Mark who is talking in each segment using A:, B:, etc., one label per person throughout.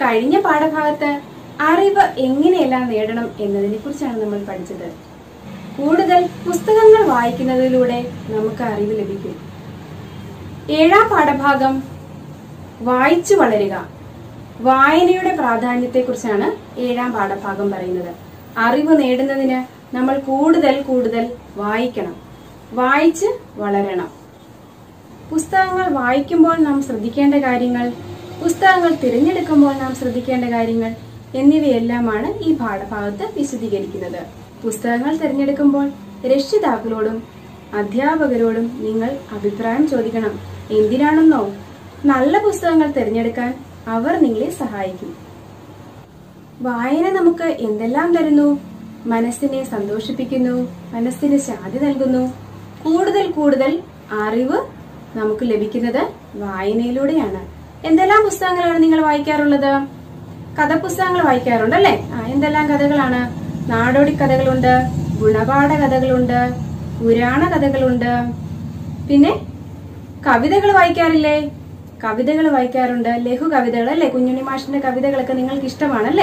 A: കഴിഞ്ഞ പാഠഭാഗത്ത് അറിവ് എങ്ങനെയെല്ലാം നേടണം എന്നതിനെ കുറിച്ചാണ് നമ്മൾ പഠിച്ചത് കൂടുതൽ പുസ്തകങ്ങൾ വായിക്കുന്നതിലൂടെ നമുക്ക് അറിവ് ലഭിക്കും ഏഴാം പാഠഭാഗം വായിച്ചു വളരുക വായനയുടെ പ്രാധാന്യത്തെക്കുറിച്ചാണ് ഏഴാം പാഠഭാഗം പറയുന്നത് അറിവ് നേടുന്നതിന് നമ്മൾ കൂടുതൽ കൂടുതൽ വായിക്കണം വായിച്ച് വളരണം പുസ്തകങ്ങൾ വായിക്കുമ്പോൾ നാം ശ്രദ്ധിക്കേണ്ട കാര്യങ്ങൾ പുസ്തകങ്ങൾ തിരഞ്ഞെടുക്കുമ്പോൾ നാം ശ്രദ്ധിക്കേണ്ട കാര്യങ്ങൾ എന്നിവയെല്ലാമാണ് ഈ പാഠഭാഗത്ത് വിശദീകരിക്കുന്നത് പുസ്തകങ്ങൾ തിരഞ്ഞെടുക്കുമ്പോൾ രക്ഷിതാക്കളോടും അധ്യാപകരോടും നിങ്ങൾ അഭിപ്രായം ചോദിക്കണം എന്തിനാണെന്നോ നല്ല പുസ്തകങ്ങൾ തിരഞ്ഞെടുക്കാൻ അവർ നിങ്ങളെ സഹായിക്കും വായന നമുക്ക് എന്തെല്ലാം തരുന്നു മനസ്സിനെ സന്തോഷിപ്പിക്കുന്നു മനസ്സിന് ശാന്തി നൽകുന്നു കൂടുതൽ കൂടുതൽ അറിവ് നമുക്ക് ലഭിക്കുന്നത് വായനയിലൂടെയാണ് എന്തെല്ലാം പുസ്തകങ്ങളാണ് നിങ്ങൾ വായിക്കാറുള്ളത് കഥപുസ്തകങ്ങൾ വായിക്കാറുണ്ട് അല്ലേ ആ എന്തെല്ലാം കഥകളാണ് നാടോടി കഥകളുണ്ട് ഗുണപാഠ കഥകളുണ്ട് പുരാണ കഥകളുണ്ട് പിന്നെ കവിതകൾ വായിക്കാറില്ലേ കവിതകൾ വായിക്കാറുണ്ട് ലഘു കവിതകൾ അല്ലേ കുഞ്ഞുണ്ണി മാഷിന്റെ കവിതകളൊക്കെ നിങ്ങൾക്ക് ഇഷ്ടമാണല്ലേ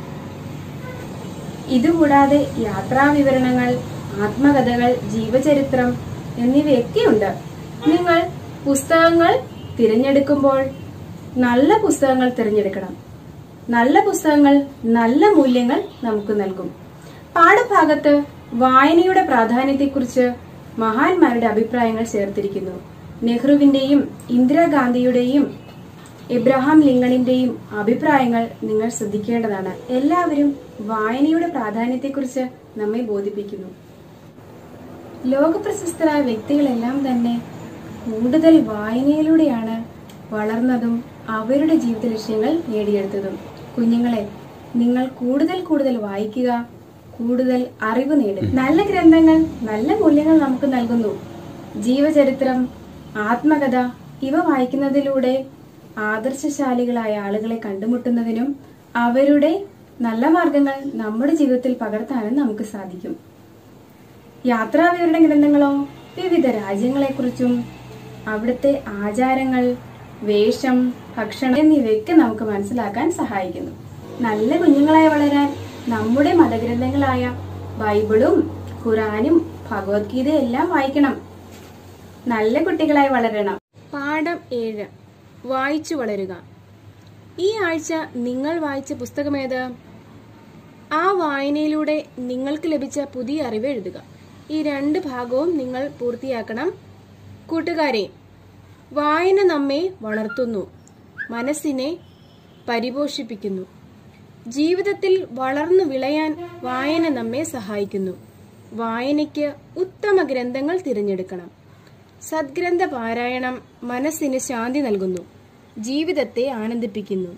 A: ഇതുകൂടാതെ യാത്രാ വിവരണങ്ങൾ ആത്മകഥകൾ ജീവചരിത്രം എന്നിവയൊക്കെയുണ്ട് നിങ്ങൾ പുസ്തകങ്ങൾ തിരഞ്ഞെടുക്കുമ്പോൾ നല്ല പുസ്തകങ്ങൾ തിരഞ്ഞെടുക്കണം നല്ല പുസ്തകങ്ങൾ നല്ല മൂല്യങ്ങൾ നമുക്ക് നൽകും പാഠഭാഗത്ത് വായനയുടെ പ്രാധാന്യത്തെക്കുറിച്ച് മഹാന്മാരുടെ അഭിപ്രായങ്ങൾ ചേർത്തിരിക്കുന്നു നെഹ്റുവിന്റെയും ഇന്ദിരാഗാന്ധിയുടെയും എബ്രഹാം ലിങ്കണിന്റെയും അഭിപ്രായങ്ങൾ നിങ്ങൾ ശ്രദ്ധിക്കേണ്ടതാണ് എല്ലാവരും വായനയുടെ പ്രാധാന്യത്തെക്കുറിച്ച് നമ്മെ ബോധിപ്പിക്കുന്നു ലോകപ്രശസ്തരായ വ്യക്തികളെല്ലാം തന്നെ കൂടുതൽ വായനയിലൂടെയാണ് വളർന്നതും അവരുടെ ജീവിത ലക്ഷ്യങ്ങൾ നേടിയെടുത്തതും കുഞ്ഞുങ്ങളെ നിങ്ങൾ കൂടുതൽ കൂടുതൽ വായിക്കുക കൂടുതൽ അറിവ് നേടുക നല്ല ഗ്രന്ഥങ്ങൾ നല്ല മൂല്യങ്ങൾ നമുക്ക് നൽകുന്നു ജീവചരിത്രം ആത്മകഥ ഇവ വായിക്കുന്നതിലൂടെ ആദർശശാലികളായ ആളുകളെ കണ്ടുമുട്ടുന്നതിനും അവരുടെ നല്ല മാർഗങ്ങൾ നമ്മുടെ ജീവിതത്തിൽ പകർത്താനും നമുക്ക് സാധിക്കും യാത്രാ വിവരണ ഗ്രന്ഥങ്ങളോ വിവിധ രാജ്യങ്ങളെക്കുറിച്ചും അവിടുത്തെ ആചാരങ്ങൾ വേഷം ഭക്ഷണം എന്നിവയൊക്കെ നമുക്ക് മനസ്സിലാക്കാൻ സഹായിക്കുന്നു നല്ല കുഞ്ഞുങ്ങളായി വളരാൻ നമ്മുടെ മതഗ്രന്ഥങ്ങളായ ബൈബിളും ഖുറാനും ഭഗവത്ഗീതയും എല്ലാം വായിക്കണം നല്ല കുട്ടികളായി വളരണം പാഠം ഏഴ് വായിച്ചു വളരുക ഈ ആഴ്ച നിങ്ങൾ വായിച്ച പുസ്തകമേത് ആ വായനയിലൂടെ നിങ്ങൾക്ക് ലഭിച്ച പുതിയ അറിവ് എഴുതുക ഈ രണ്ട് ഭാഗവും നിങ്ങൾ പൂർത്തിയാക്കണം കൂട്ടുകാരെ വായന നമ്മെ വളർത്തുന്നു മനസ്സിനെ പരിപോഷിപ്പിക്കുന്നു ജീവിതത്തിൽ വളർന്നു വിളയാൻ വായന നമ്മെ സഹായിക്കുന്നു വായനയ്ക്ക് ഉത്തമ ഗ്രന്ഥങ്ങൾ തിരഞ്ഞെടുക്കണം സദ്ഗ്രന്ഥ പാരായണം മനസ്സിന് ശാന്തി നൽകുന്നു ജീവിതത്തെ ആനന്ദിപ്പിക്കുന്നു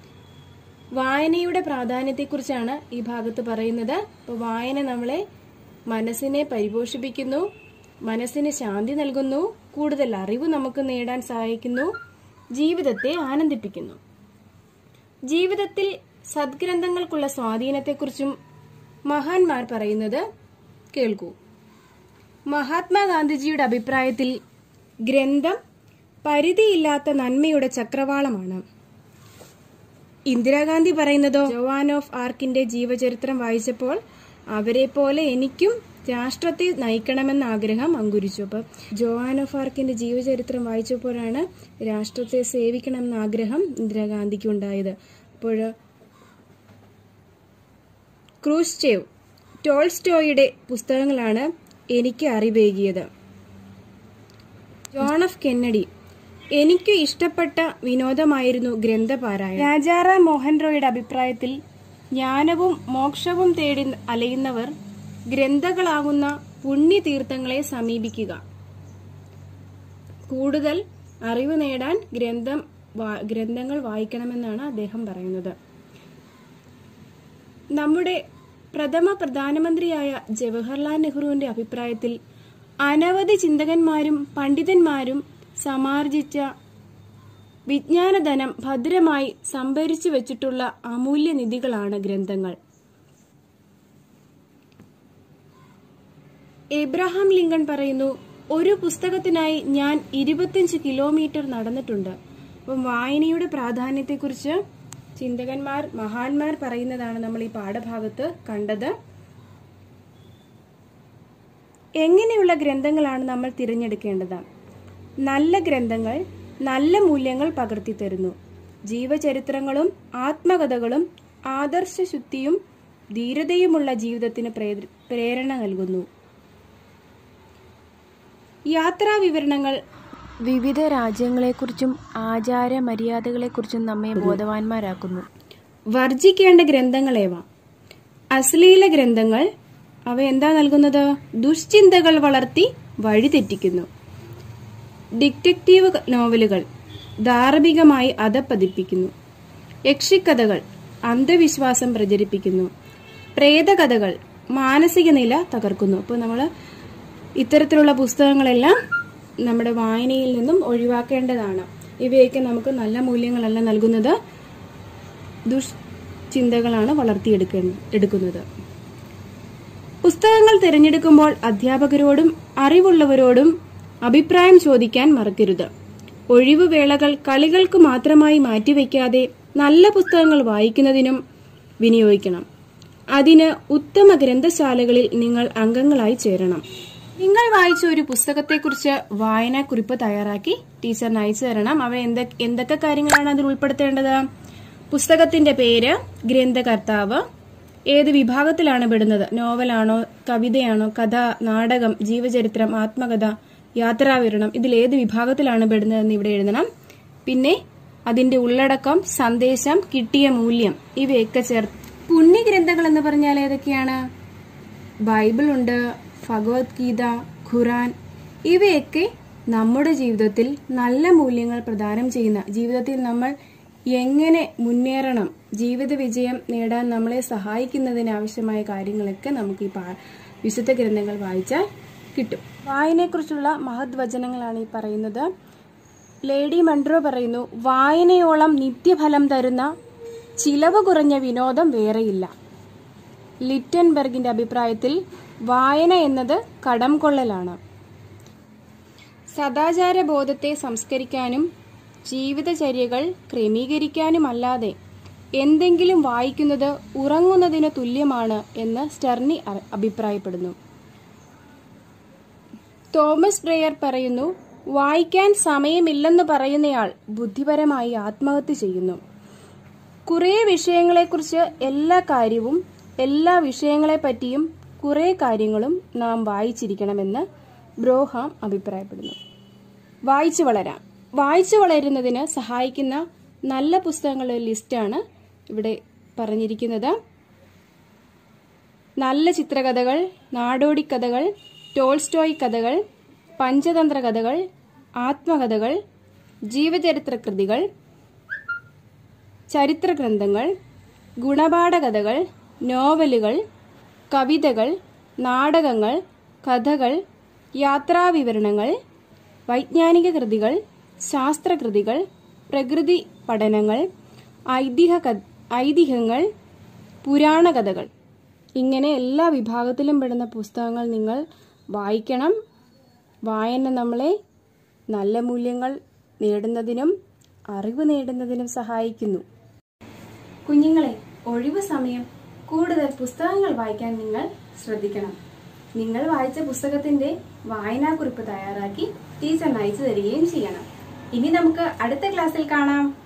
A: വായനയുടെ പ്രാധാന്യത്തെക്കുറിച്ചാണ് ഈ ഭാഗത്ത് പറയുന്നത് അപ്പോൾ വായന നമ്മളെ മനസ്സിനെ പരിപോഷിപ്പിക്കുന്നു മനസ്സിന് ശാന്തി നൽകുന്നു കൂടുതൽ അറിവ് നമുക്ക് നേടാൻ സഹായിക്കുന്നു ജീവിതത്തെ ആനന്ദിപ്പിക്കുന്നു ജീവിതത്തിൽ സദ്ഗ്രന്ഥങ്ങൾക്കുള്ള സ്വാധീനത്തെക്കുറിച്ചും മഹാന്മാർ പറയുന്നത് കേൾക്കൂ മഹാത്മാഗാന്ധിജിയുടെ അഭിപ്രായത്തിൽ ഗ്രന്ഥം പരിധിയില്ലാത്ത നന്മയുടെ ചക്രവാളമാണ് ഇന്ദിരാഗാന്ധി പറയുന്നതോ ജവാൻ ഓഫ് ആർക്കിന്റെ ജീവചരിത്രം വായിച്ചപ്പോൾ അവരെ പോലെ എനിക്കും രാഷ്ട്രത്തെ നയിക്കണമെന്ന ആഗ്രഹം അങ്കുരിച്ചു അപ്പൊ ജോവാൻ ഓഫ് ആർക്കിന്റെ ജീവചരിത്രം വായിച്ചപ്പോഴാണ് രാഷ്ട്രത്തെ സേവിക്കണമെന്ന ആഗ്രഹം ഇന്ദിരാഗാന്ധിക്ക് ഉണ്ടായത് അപ്പോൾ ക്രൂസ്ചേവ് ടോൾസ്റ്റോയുടെ പുസ്തകങ്ങളാണ് എനിക്ക് അറിവേകിയത് ജോൺ എഫ് കെന്നഡി എനിക്ക് ഇഷ്ടപ്പെട്ട വിനോദമായിരുന്നു ഗ്രന്ഥപാരായണം രാജാറാം മോഹൻ റോയുടെ അഭിപ്രായത്തിൽ ജ്ഞാനവും മോക്ഷവും തേടി അലയുന്നവർ ഗ്രന്ഥങ്ങളാകുന്ന പുണ്യതീർത്ഥങ്ങളെ സമീപിക്കുക കൂടുതൽ അറിവ് നേടാൻ ഗ്രന്ഥം വാ- ഗ്രന്ഥങ്ങൾ വായിക്കണമെന്നാണ് അദ്ദേഹം പറയുന്നത് നമ്മുടെ പ്രഥമ പ്രധാനമന്ത്രിയായ ജവഹർലാൽ നെഹ്റുവിന്റെ അഭിപ്രായത്തിൽ അനവധി ചിന്തകന്മാരും പണ്ഡിതന്മാരും സമാർജിച്ച വിജ്ഞാനധനം ഭദ്രമായി സംഭരിച്ചു വെച്ചിട്ടുള്ള അമൂല്യ നിധികളാണ് ഗ്രന്ഥങ്ങൾ എബ്രഹാം ലിങ്കൺ പറയുന്നു ഒരു പുസ്തകത്തിനായി ഞാൻ ഇരുപത്തിയഞ്ച് കിലോമീറ്റർ നടന്നിട്ടുണ്ട് അപ്പം വായനയുടെ പ്രാധാന്യത്തെക്കുറിച്ച് ചിന്തകന്മാർ മഹാന്മാർ പറയുന്നതാണ് നമ്മൾ ഈ പാഠഭാഗത്ത് കണ്ടത് എങ്ങനെയുള്ള ഗ്രന്ഥങ്ങളാണ് നമ്മൾ തിരഞ്ഞെടുക്കേണ്ടത് നല്ല ഗ്രന്ഥങ്ങൾ നല്ല മൂല്യങ്ങൾ പകർത്തി തരുന്നു ജീവചരിത്രങ്ങളും ആത്മകഥകളും ആദർശശുദ്ധിയും ധീരതയുമുള്ള ജീവിതത്തിന് പ്രേ- പ്രേരണ നൽകുന്നു യാത്രാ വിവരണങ്ങൾ
B: വിവിധ രാജ്യങ്ങളെക്കുറിച്ചും ആചാര മര്യാദകളെക്കുറിച്ചും നമ്മെ ബോധവാന്മാരാക്കുന്നു
A: വർജിക്കേണ്ട ഗ്രന്ഥങ്ങളേവ അശ്ലീല ഗ്രന്ഥങ്ങൾ അവ എന്താ നൽകുന്നത് ദുഷ്ചിന്തകൾ വളർത്തി വഴിതെറ്റിക്കുന്നു ഡിറ്റക്റ്റീവ് നോവലുകൾ ധാർമ്മികമായി അധപ്പതിപ്പിക്കുന്നു യക്ഷിക്കഥകൾ അന്ധവിശ്വാസം പ്രചരിപ്പിക്കുന്നു പ്രേതകഥകൾ മാനസിക നില തകർക്കുന്നു അപ്പോൾ നമ്മൾ ഇത്തരത്തിലുള്ള പുസ്തകങ്ങളെല്ലാം നമ്മുടെ വായനയിൽ നിന്നും ഒഴിവാക്കേണ്ടതാണ് ഇവയൊക്കെ നമുക്ക് നല്ല മൂല്യങ്ങളല്ല നൽകുന്നത് ദുഷ്ചിന്തകളാണ് വളർത്തിയെടുക്കേണ്ട എടുക്കുന്നത് പുസ്തകങ്ങൾ തിരഞ്ഞെടുക്കുമ്പോൾ അധ്യാപകരോടും അറിവുള്ളവരോടും അഭിപ്രായം ചോദിക്കാൻ മറക്കരുത് ഒഴിവുവേളകൾ കളികൾക്ക് മാത്രമായി മാറ്റിവെക്കാതെ നല്ല പുസ്തകങ്ങൾ വായിക്കുന്നതിനും വിനിയോഗിക്കണം അതിന് ഉത്തമ ഗ്രന്ഥശാലകളിൽ നിങ്ങൾ അംഗങ്ങളായി ചേരണം നിങ്ങൾ വായിച്ച ഒരു പുസ്തകത്തെക്കുറിച്ച് വായനാക്കുറിപ്പ് തയ്യാറാക്കി ടീച്ചറിന് അയച്ചു തരണം അവ എന്തൊക്കെ എന്തൊക്കെ കാര്യങ്ങളാണ് അതിൽ ഉൾപ്പെടുത്തേണ്ടത് പുസ്തകത്തിന്റെ പേര് ഗ്രന്ഥകർത്താവ് ഏത് വിഭാഗത്തിലാണ് പെടുന്നത് നോവലാണോ കവിതയാണോ കഥ നാടകം ജീവചരിത്രം ആത്മകഥ യാത്രാവിവരണം ഇതിൽ ഏത് വിഭാഗത്തിലാണ് പെടുന്നതെന്ന് ഇവിടെ എഴുതണം പിന്നെ അതിന്റെ ഉള്ളടക്കം സന്ദേശം കിട്ടിയ മൂല്യം ഇവയൊക്കെ ചേർത്ത് പുണ്യഗ്രന്ഥങ്ങൾ എന്ന് പറഞ്ഞാൽ ഏതൊക്കെയാണ് ബൈബിൾ ഉണ്ട് ഭഗവത്ഗീത ഖുറാൻ ഇവയൊക്കെ നമ്മുടെ ജീവിതത്തിൽ നല്ല മൂല്യങ്ങൾ പ്രദാനം ചെയ്യുന്ന ജീവിതത്തിൽ നമ്മൾ എങ്ങനെ മുന്നേറണം ജീവിത വിജയം നേടാൻ നമ്മളെ സഹായിക്കുന്നതിന് ആവശ്യമായ കാര്യങ്ങളൊക്കെ നമുക്ക് ഈ പാ- വിശുദ്ധ ഗ്രന്ഥങ്ങൾ വായിച്ചാൽ കിട്ടും വായനയെക്കുറിച്ചുള്ള മഹത് വചനങ്ങളാണ് ഈ പറയുന്നത് ലേഡി മൺട്രോ പറയുന്നു വായനയോളം നിത്യഫലം തരുന്ന ചിലവ് കുറഞ്ഞ വിനോദം വേറെയില്ല ലിറ്റൻബർഗിന്റെ അഭിപ്രായത്തിൽ വായന എന്നത് കടം കൊള്ളലാണ് സദാചാര ബോധത്തെ സംസ്കരിക്കാനും ജീവിതചര്യകൾ ക്രമീകരിക്കാനുമല്ലാതെ എന്തെങ്കിലും വായിക്കുന്നത് ഉറങ്ങുന്നതിന് തുല്യമാണ് എന്ന് സ്റ്റെർണി അ- അഭിപ്രായപ്പെടുന്നു തോമസ് ബ്രെയർ പറയുന്നു വായിക്കാൻ സമയമില്ലെന്ന് പറയുന്നയാൾ ബുദ്ധിപരമായി ആത്മഹത്യ ചെയ്യുന്നു കുറേ വിഷയങ്ങളെക്കുറിച്ച് എല്ലാ കാര്യവും എല്ലാ വിഷയങ്ങളെപ്പറ്റിയും കുറേ കാര്യങ്ങളും നാം വായിച്ചിരിക്കണമെന്ന് ബ്രോഹാം അഭിപ്രായപ്പെടുന്നു വായിച്ചു വളരാം വായിച്ചു വളരുന്നതിന് സഹായിക്കുന്ന നല്ല പുസ്തകങ്ങളുടെ ലിസ്റ്റാണ് ഇവിടെ പറഞ്ഞിരിക്കുന്നത് നല്ല ചിത്രകഥകൾ നാടോടിക്കഥകൾ ടോൾസ്റ്റോയ് കഥകൾ പഞ്ചതന്ത്ര കഥകൾ ആത്മകഥകൾ ജീവചരിത്ര കൃതികൾ ചരിത്ര ഗ്രന്ഥങ്ങൾ ഗുണപാഠ കഥകൾ നോവലുകൾ കവിതകൾ നാടകങ്ങൾ കഥകൾ യാത്രാവിവരണങ്ങൾ വൈജ്ഞാനിക കൃതികൾ ശാസ്ത്രകൃതികൾ പ്രകൃതി പഠനങ്ങൾ ഐതിഹ്യ ക- ഐതിഹ്യങ്ങൾ പുരാണ കഥകൾ ഇങ്ങനെ എല്ലാ വിഭാഗത്തിലും പെടുന്ന പുസ്തകങ്ങൾ നിങ്ങൾ വായിക്കണം വായന നമ്മളെ നല്ല മൂല്യങ്ങൾ നേടുന്നതിനും അറിവ് നേടുന്നതിനും സഹായിക്കുന്നു കുഞ്ഞുങ്ങളെ ഒഴിവു സമയം കൂടുതൽ പുസ്തകങ്ങൾ വായിക്കാൻ നിങ്ങൾ ശ്രദ്ധിക്കണം നിങ്ങൾ വായിച്ച പുസ്തകത്തിന്റെ വായനാക്കുറിപ്പ് തയ്യാറാക്കി ടീച്ചറിന് അയച്ചു തരികയും ചെയ്യണം ഇനി നമുക്ക് അടുത്ത ക്ലാസ്സിൽ കാണാം